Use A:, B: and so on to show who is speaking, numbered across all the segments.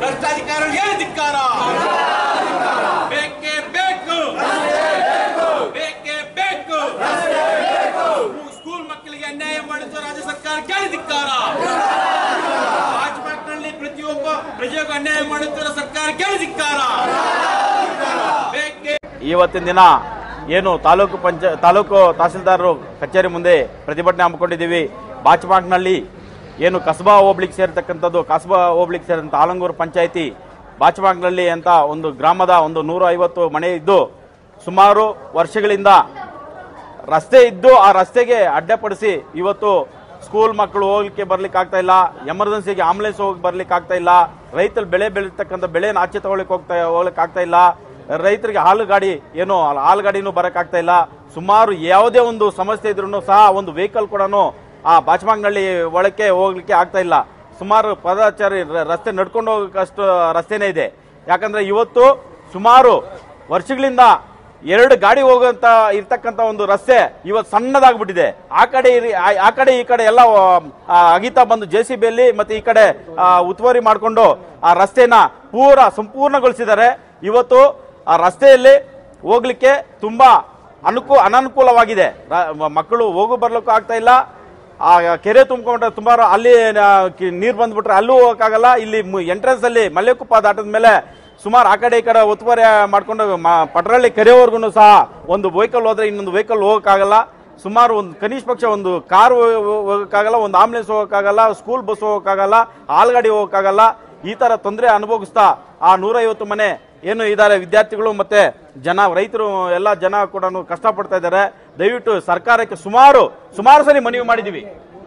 A: ಭ್ರಷ್ಟಾಧಿಕಾರಿಗಳಿಗೆ ಧಿಕ್ಕಾರ ಬೇಕೇ ಬೇಕು ಬೇಕೇ ಬೇಕು ಸ್ಕೂಲ್ ಮಕ್ಕಳಿಗೆ ಅನ್ಯಾಯ ಮಾಡುತ್ತ ರಾಜ್ಯ ಸರ್ಕಾರಕ್ಕೆ ಧಿಕ್ಕಾರ ರಾಜ್ಪಾಟ್ನಲ್ಲಿ ಪ್ರತಿಯೊಬ್ಬ ಪ್ರಜೆಗೂ ಅನ್ಯಾಯ ಮಾಡುತ್ತಿರುವ ಸರ್ಕಾರಕ್ಕೆ ಧಿಕ್ಕಾರ ಬೇಕೇ
B: ಇವತ್ತಿನ ದಿನ ಏನು ತಾಲೂಕು ಪಂಚ ತಾಲೂಕು ತಹಸೀಲ್ದಾರರು ಕಚೇರಿ ಮುಂದೆ ಪ್ರತಿಭಟನೆ ಹಮ್ಮಿಕೊಂಡಿದ್ದೀವಿ ಬಾಚ್ಮಾಟ್ನಲ್ಲಿ ಏನು ಕಸಬಾ ಹೋಬ್ಳಿಗೆ ಸೇರ್ತಕ್ಕಂಥದ್ದು ಕಸಬಾ ಹೋಬ್ಳಿಗೆ ಸೇರಿದಂಥ ಆಲಂಗೂರು ಪಂಚಾಯಿತಿ ಬಾಚ್ಮಾಟ್ನಲ್ಲಿ ಅಂತ ಒಂದು ಗ್ರಾಮದ ಒಂದು ನೂರ ಐವತ್ತು ಮನೆ ಇದ್ದು ಸುಮಾರು ವರ್ಷಗಳಿಂದ ರಸ್ತೆ ಇದ್ದು ಆ ರಸ್ತೆಗೆ ಅಡ್ಡಪಡಿಸಿ ಇವತ್ತು ಸ್ಕೂಲ್ ಮಕ್ಕಳು ಹೋಗ್ಲಿಕ್ಕೆ ಬರ್ಲಿಕ್ಕೆ ಆಗ್ತಾ ಇಲ್ಲ ಎಮರ್ಜೆನ್ಸಿಗೆ ಆಂಬುಲೆನ್ಸ್ ಹೋಗಿ ಬರ್ಲಿಕ್ಕೆ ಆಗ್ತಾ ಇಲ್ಲ ರೈತರು ಬೆಳೆ ಬೆಳೀತಕ್ಕಂಥ ಬೆಳೆನ ಆಚೆ ತಗೊಳ್ಳಿಕ್ಕೆ ಹೋಗ್ತಾ ಹೋಗ್ಲಿಕ್ಕೆ ಆಗ್ತಾ ಇಲ್ಲ ರೈತರಿಗೆ ಹಾಲು ಗಾಡಿ ಏನು ಹಾಲು ಗಾಡಿನೂ ಬರಕ್ಕಾಗ್ತಾ ಇಲ್ಲ ಸುಮಾರು ಯಾವುದೇ ಒಂದು ಸಮಸ್ಯೆ ಇದ್ರೂ ಸಹ ಒಂದು ವೆಹಿಕಲ್ ಕೂಡ ಆ ಬಾಚಮಾಂಗ್ನಳ್ಳಿ ಒಳಕ್ಕೆ ಹೋಗ್ಲಿಕ್ಕೆ ಆಗ್ತಾ ಇಲ್ಲ ಸುಮಾರು ಪದಚಾರಿ ರ- ರಸ್ತೆ ನಡ್ಕೊಂಡು ಹೋಗಕ್ಕಷ್ಟು ರಸ್ತೆನೇ ಇದೆ ಯಾಕಂದ್ರೆ ಇವತ್ತು ಸುಮಾರು ವರ್ಷಗಳಿಂದ ಎರಡು ಗಾಡಿ ಹೋಗುವಂತ ಇರ್ತಕ್ಕಂತ ಒಂದು ರಸ್ತೆ ಇವತ್ತು ಸಣ್ಣದಾಗ್ಬಿಟ್ಟಿದೆ ಆ ಕಡೆ ಇರಿ- ಆ- ಆ ಕಡೆ ಈ ಕಡೆ ಎಲ್ಲ ಆ, ಅಗಿತಾ ಬಂದು ಜೆ ಸಿ ಬಿಯಲ್ಲಿ ಮತ್ತೆ ಈ ಕಡೆ ಆ, ಉತ್ತುವರಿ ಮಾಡಿಕೊಂಡು ಆ ರಸ್ತೆನ ಪೂರ ಸಂಪೂರ್ಣಗೊಳಿಸಿದ್ದಾರೆ ಇವತ್ತು ಆ ರಸ್ತೆಯಲ್ಲಿ ಹೋಗ್ಲಿಕ್ಕೆ ತುಂಬಾ ಅನುಕೂ ಅನನುಕೂಲವಾಗಿದೆ ರ- ಮಕ್ಕಳು ಹೋಗು ಬರ್ಲಿಕ್ಕೂ ಆಗ್ತಾ ಇಲ್ಲ ಆ ಕೆರೆ ತುಂಬಿಕೊಂಡ್ರೆ ತುಂಬಾ ಅಲ್ಲಿ ನೀರು ಬಂದ್ಬಿಟ್ರೆ ಅಲ್ಲೂ ಹೋಗಕ್ಕಾಗಲ್ಲ ಇಲ್ಲಿ ಎಂಟ್ರೆನ್ಸ್ ಅಲ್ಲಿ ಮಲ್ಲೆಕುಪ್ಪ ದಾಟದ ಮೇಲೆ ಸುಮಾರು ಆ ಕಡೆ ಈ ಕಡೆ ಒತ್ತುವರಿ ಮಾಡ್ಕೊಂಡು ಮ- ಪಟ್ರಳ್ಳಿ ಕೆರೆವರೆಗೂ ಸಹ ಒಂದು ವೆಹಿಕಲ್ ಹೋದ್ರೆ ಇನ್ನೊಂದು ವೆಹಿಕಲ್ ಹೋಗಕ್ಕಾಗಲ್ಲ ಸುಮಾರು ಒಂದು ಕನಿಷ್ಠ ಪಕ್ಷ ಒಂದು ಕಾರ್ ಹೋಗಕ್ಕಾಗಲ್ಲ ಒಂದು ಆಂಬುಲೆನ್ಸ್ ಹೋಗಕ್ಕಾಗಲ್ಲ ಸ್ಕೂಲ್ ಬಸ್ ಹೋಗಕ್ಕಾಗಲ್ಲ ಹಾಲ್ಗಾಡಿ ಹೋಗಕ್ಕಾಗಲ್ಲ ಈ ತರ ತೊಂದರೆ ಅನುಭವಿಸ್ತಾ ಆ ನೂರೈವತ್ತು ಮನೆ ಏನು ಇದ್ದಾರೆ ವಿದ್ಯಾರ್ಥಿಗಳು ಮತ್ತೆ ಜನ ರೈತರು ಎಲ್ಲ ಜನ ಕೂಡ ಕಷ್ಟಪಡ್ತಾ ಇದ್ದಾರೆ ದಯವಿಟ್ಟು ಸರ್ಕಾರಕ್ಕೆ ಸುಮಾರು ಸುಮಾರು ಸಲ ಮನವಿ ಮಾಡಿದೀವಿ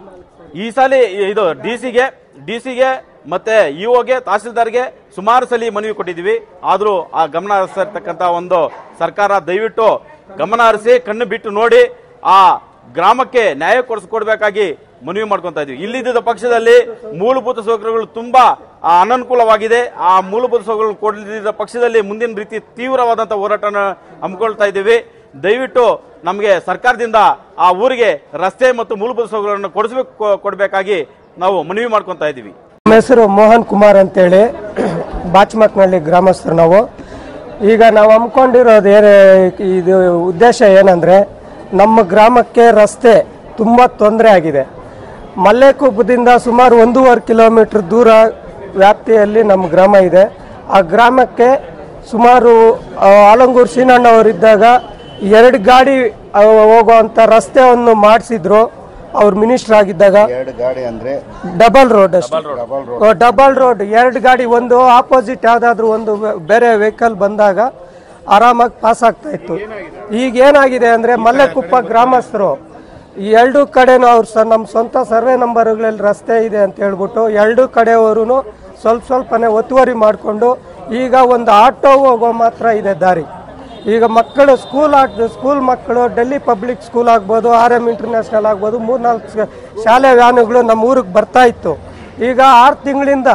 B: ಈ ಸಲ ಇದು ಡಿ ಸಿಗೆ ಡಿ ಸಿಗೆ ಮತ್ತೆ ಇಒಗೆ ತಹಸೀಲ್ದಾರ್ಗೆ ಸುಮಾರು ಸಲ ಮನವಿ ಕೊಟ್ಟಿದ್ದೀವಿ ಆದರೂ ಆ ಗಮನ ಹರಿಸಿರ್ತಕ್ಕಂಥ ಒಂದು ಸರ್ಕಾರ ದಯವಿಟ್ಟು ಗಮನ ಹರಿಸಿ ಕಣ್ಣು ಬಿಟ್ಟು ನೋಡಿ ಆ ಗ್ರಾಮಕ್ಕೆ ನ್ಯಾಯ ಕೊಡಿಸ್ಕೊಡ್ಬೇಕಾಗಿ ಮನವಿ ಮಾಡ್ಕೊಂತ ಇದೀವಿ ಇಲ್ಲಿದ್ದ ಪಕ್ಷದಲ್ಲಿ ಮೂಲಭೂತ ಸೌಕರ್ಯಗಳು ತುಂಬಾ ಆ, ಅನನುಕೂಲವಾಗಿದೆ ಆ ಮೂಲಭೂತ ಸೌಕರ್ಯಗಳು ಕೊಡದಿದ್ದ ಪಕ್ಷದಲ್ಲಿ ಮುಂದಿನ ರೀತಿ ತೀವ್ರವಾದಂತಹ ಹೋರಾಟನ ಹಮ್ಮಿಕೊಳ್ತಾ ಇದ್ದೀವಿ ದಯವಿಟ್ಟು ನಮಗೆ ಸರ್ಕಾರದಿಂದ ಆ ಊರಿಗೆ ರಸ್ತೆ ಮತ್ತು ಮೂಲಭೂತ ಸೌಕರ್ಯಗಳನ್ನು ಕೊಡಿಸ್ಬೇಕು ಕೊಡಬೇಕಾಗಿ ನಾವು ಮನವಿ ಮಾಡ್ಕೊಂತ ಇದ್ದೀವಿ
C: ನಮ್ಮ ಹೆಸರು ಮೋಹನ್ ಕುಮಾರ್ ಅಂತೇಳಿ ಬಾಚ್ಮಕ್ನಳ್ಳಿ ಗ್ರಾಮಸ್ಥರು ನಾವು ಈಗ ನಾವು ಹಮ್ಮಿಕೊಂಡಿರೋದು ಏನು ಇದು ಉದ್ದೇಶ ಏನಂದರೆ ನಮ್ಮ ಗ್ರಾಮಕ್ಕೆ ರಸ್ತೆ ತುಂಬ ತೊಂದರೆ ಆಗಿದೆ ಮಲ್ಲೇಕುಪ್ಪದಿಂದ ಸುಮಾರು ಒಂದೂವರೆ ಕಿಲೋಮೀಟ್ರ್ ದೂರ ವ್ಯಾಪ್ತಿಯಲ್ಲಿ ನಮ್ಮ ಗ್ರಾಮ ಇದೆ ಆ ಗ್ರಾಮಕ್ಕೆ ಸುಮಾರು ಆ, ಆಲಂಗೂರು ಸೀನಣ್ಣವರಿದ್ದಾಗ ಎರಡು ಗಾಡಿ ಆ, ಹೋಗುವಂಥ ರಸ್ತೆಯನ್ನು ಮಾಡಿಸಿದ್ರು ಅವ್ರು ಮಿನಿಸ್ಟರ್ ಆಗಿದ್ದಾಗ
D: ಎರಡು ಗಾಡಿ ಅಂದ್ರೆ
C: ಡಬಲ್ ರೋಡ್ ಅಷ್ಟೇ
D: ಡಬಲ್ ರೋಡ್
C: ಡಬಲ್ ರೋಡ್ ಎರಡು ಗಾಡಿ ಒಂದು ಆಪೋಸಿಟ್ ಯಾವ್ದಾದ್ರು ಒಂದು ವೆ- ಬೇರೆ ವೆಹಿಕಲ್ ಬಂದಾಗ ಆರಾಮಾಗಿ ಪಾಸ್ ಆಗ್ತಾ ಇತ್ತು ಈಗ ಏನಾಗಿದೆ ಅಂದ್ರೆ ಮಲ್ಲೆಕುಪ್ಪ ಗ್ರಾಮಸ್ಥರು ಈ ಎರಡು ಕಡೆನೂ ಅವ್ರು ಸ ನಮ್ಮ ಸ್ವಂತ ಸರ್ವೆ ನಂಬರ್ಗಳಲ್ಲಿ ರಸ್ತೆ ಇದೆ ಅಂತ ಹೇಳ್ಬಿಟ್ಟು ಎರಡು ಕಡೆಯವರು ಸ್ವಲ್ಪ ಸ್ವಲ್ಪನೇ ಒತ್ತುವರಿ ಮಾಡಿಕೊಂಡು ಈಗ ಒಂದು ಆಟೋ ಹೋಗೋ ಮಾತ್ರ ಇದೆ ದಾರಿ ಈಗ ಮಕ್ಕಳು ಸ್ಕೂಲ್ ಆಟ ಸ್ಕೂಲ್ ಮಕ್ಕಳು ಡೆಲ್ಲಿ ಪಬ್ಲಿಕ್ ಸ್ಕೂಲ್ ಆಗ್ಬೋದು ಆರ್ ಎಮ್ ಇಂಟರ್ನ್ಯಾಷನಲ್ ಆಗ್ಬೋದು ಮೂರ್ನಾಲ್ಕು ಶ- ಶಾಲೆ ವ್ಯಾನುಗಳು ನಮ್ಮ ಊರಿಗೆ ಬರ್ತಾ ಇತ್ತು ಈಗ ಆರು ತಿಂಗಳಿಂದ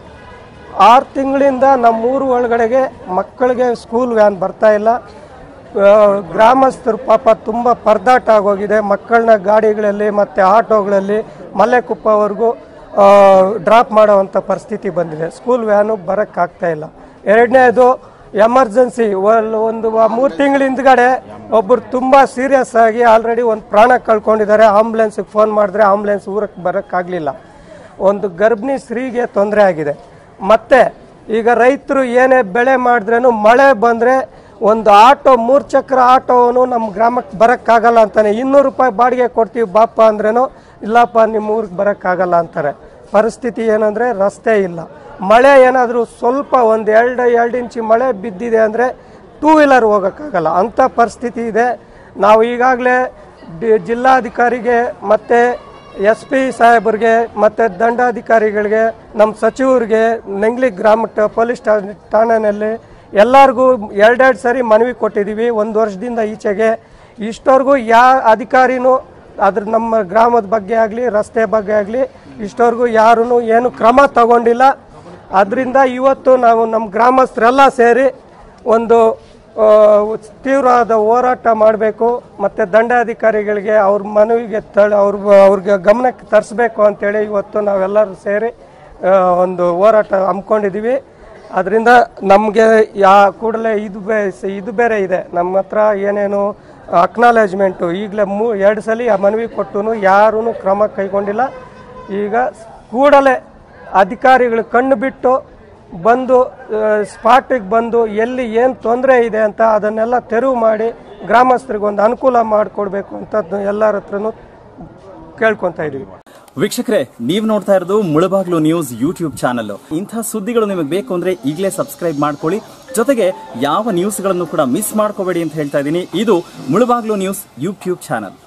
C: ಆರು ತಿಂಗಳಿಂದ ನಮ್ಮ ಊರು ಒಳಗಡೆಗೆ ಮಕ್ಕಳಿಗೆ ಸ್ಕೂಲ್ ವ್ಯಾನ್ ಬರ್ತಾ ಇಲ್ಲ ಆ, ಗ್ರಾಮಸ್ಥರು ಪಾಪ ತುಂಬ ಪರದಾಟ ಆಗೋಗಿದೆ ಮಕ್ಕಳನ್ನ ಗಾಡಿಗಳಲ್ಲಿ ಮತ್ತು ಆಟೋಗಳಲ್ಲಿ ಮಲ್ಲೆಕುಪ್ಪವರೆಗೂ ಡ್ರಾಪ್ ಮಾಡೋವಂಥ ಪರಿಸ್ಥಿತಿ ಬಂದಿದೆ ಸ್ಕೂಲ್ ವ್ಯಾನು ಬರೋಕ್ಕಾಗ್ತಾ ಇಲ್ಲ ಎರಡನೇದು ಎಮರ್ಜೆನ್ಸಿ ಒಂದು ಮೂರು ತಿಂಗಳ ಹಿಂದ್ಗಡೆ ಒಬ್ಬರು ತುಂಬ ಸೀರಿಯಸ್ ಆಗಿ ಆಲ್ರೆಡಿ ಒಂದು ಪ್ರಾಣ ಕಳ್ಕೊಂಡಿದ್ದಾರೆ ಆಂಬುಲೆನ್ಸ್ಗೆ ಫೋನ್ ಮಾಡಿದ್ರೆ ಆಂಬುಲೆನ್ಸ್ ಊರಕ್ಕೆ ಬರೋಕ್ಕಾಗಲಿಲ್ಲ ಒಂದು ಗರ್ಭಿಣಿ ಸ್ತ್ರೀಗೆ ತೊಂದರೆ ಆಗಿದೆ ಮತ್ತೆ ಈಗ ರೈತರು ಏನೇ ಬೆಳೆ ಮಾಡಿದ್ರೇನು ಮಳೆ ಬಂದರೆ ಒಂದು ಆಟೋ ಮೂರು ಚಕ್ರ ಆಟೋನು ನಮ್ಮ ಗ್ರಾಮಕ್ಕೆ ಬರೋಕ್ಕಾಗಲ್ಲ ಅಂತಾನೆ ಇನ್ನೂರು ರೂಪಾಯಿ ಬಾಡಿಗೆ ಕೊಡ್ತೀವಿ ಬಾಪ ಅಂದ್ರೇನು ಇಲ್ಲಪ್ಪ ನಿಮ್ಮ ಊರಿಗೆ ಬರೋಕ್ಕಾಗಲ್ಲ ಅಂತಾರೆ ಪರಿಸ್ಥಿತಿ ಏನಂದರೆ ರಸ್ತೆ ಇಲ್ಲ ಮಳೆ ಏನಾದರೂ ಸ್ವಲ್ಪ ಒಂದು ಎರಡು ಎರಡು ಇಂಚು ಮಳೆ ಬಿದ್ದಿದೆ ಅಂದರೆ ಟೂ ವೀಲರ್ ಹೋಗೋಕ್ಕಾಗಲ್ಲ ಅಂಥ ಪರಿಸ್ಥಿತಿ ಇದೆ ನಾವು ಈಗಾಗಲೇ ಡಿ- ಜಿಲ್ಲಾಧಿಕಾರಿಗೆ ಮತ್ತು ಎಸ್ ಪಿ ಸಾಹೇಬರಿಗೆ ಮತ್ತು ದಂಡಾಧಿಕಾರಿಗಳಿಗೆ ನಮ್ಮ ಸಚಿವರಿಗೆ ನೆಂಗ್ಲಿ ಗ್ರಾಮ ಟ- ಪೊಲೀಸ್ ಠಾ ಠಾಣೆಯಲ್ಲಿ ಎಲ್ಲರಿಗೂ ಎರಡೆರಡು ಸರಿ ಮನವಿ ಕೊಟ್ಟಿದ್ದೀವಿ ಒಂದು ವರ್ಷದಿಂದ ಈಚೆಗೆ ಇಷ್ಟವರೆಗೂ ಯಾವ ಅಧಿಕಾರಿನೂ ಅದ್ರ ನಮ್ಮ ಗ್ರಾಮದ ಬಗ್ಗೆ ಆಗಲಿ ರಸ್ತೆ ಬಗ್ಗೆ ಆಗಲಿ ಇಷ್ಟವರೆಗೂ ಯಾರೂ ಏನು ಕ್ರಮ ತಗೊಂಡಿಲ್ಲ ಅದರಿಂದ ಇವತ್ತು ನಾವು ನಮ್ಮ ಗ್ರಾಮಸ್ಥರೆಲ್ಲ ಸೇರಿ ಒಂದು ಆ, ತೀವ್ರವಾದ ಹೋರಾಟ ಮಾಡಬೇಕು ಮತ್ತು ದಂಡಾಧಿಕಾರಿಗಳಿಗೆ ಅವ್ರ ಮನವಿಗೆ ತಳ ಅವ್ರ ಅವ್ರಿಗೆ ಗಮನಕ್ಕೆ ತರಿಸ್ಬೇಕು ಅಂತೇಳಿ ಇವತ್ತು ನಾವೆಲ್ಲರೂ ಸೇರಿ ಆ, ಒಂದು ಹೋರಾಟ ಹಮ್ಮಿಕೊಂಡಿದ್ದೀವಿ ಅದರಿಂದ ನಮಗೆ ಯಾ ಕೂಡಲೇ ಇದು ಬೇ ಇದು ಬೇರೆ ಇದೆ ನಮ್ಮ ಹತ್ರ ಏನೇನು ಅಕ್ನಾಲೇಜ್ಮೆಂಟು ಈಗಲೇ ಮೂ ಎರಡು ಸಲ ಆ ಮನವಿ ಕೊಟ್ಟು ಯಾರೂ ಕ್ರಮ ಕೈಗೊಂಡಿಲ್ಲ ಈಗ ಕೂಡಲೇ ಅಧಿಕಾರಿಗಳು ಕಣ್ಣು ಬಿಟ್ಟು ಬಂದು ಸ್ಪಾಟಿಗೆ ಬಂದು ಎಲ್ಲಿ ಏನು ತೊಂದರೆ ಇದೆ ಅಂತ ಅದನ್ನೆಲ್ಲ ತೆರವು ಮಾಡಿ ಗ್ರಾಮಸ್ಥರಿಗೆ ಒಂದು ಅನುಕೂಲ ಮಾಡಿಕೊಡ್ಬೇಕು ಅಂತ ಎಲ್ಲರ ಹತ್ರನೂ ಕೇಳ್ಕೊತಾ ಇದ್ದೀವಿ
D: ವೀಕ್ಷಕರೇ ನೀವು ನೋಡ್ತಾ ಇರೋದು ಮುಳಬಾಗ್ಲು ನ್ಯೂಸ್ ಯೂಟ್ಯೂಬ್ ಚಾನಲ್ ಇಂಥ ಸುದ್ದಿಗಳು ನಿಮಗೆ ಬೇಕು ಅಂದ್ರೆ ಈಗಲೇ ಸಬ್ಸ್ಕ್ರೈಬ್ ಮಾಡ್ಕೊಳ್ಳಿ ಜೊತೆಗೆ ಯಾವ ನ್ಯೂಸ್ಗಳನ್ನು ಕೂಡ ಮಿಸ್ ಮಾಡ್ಕೋಬೇಡಿ ಅಂತ ಹೇಳ್ತಾ ಇದ್ದೀನಿ ಇದು ಮುಳಬಾಗ್ಲು ನ್ಯೂಸ್ ಯೂಟ್ಯೂಬ್ ಚಾನಲ್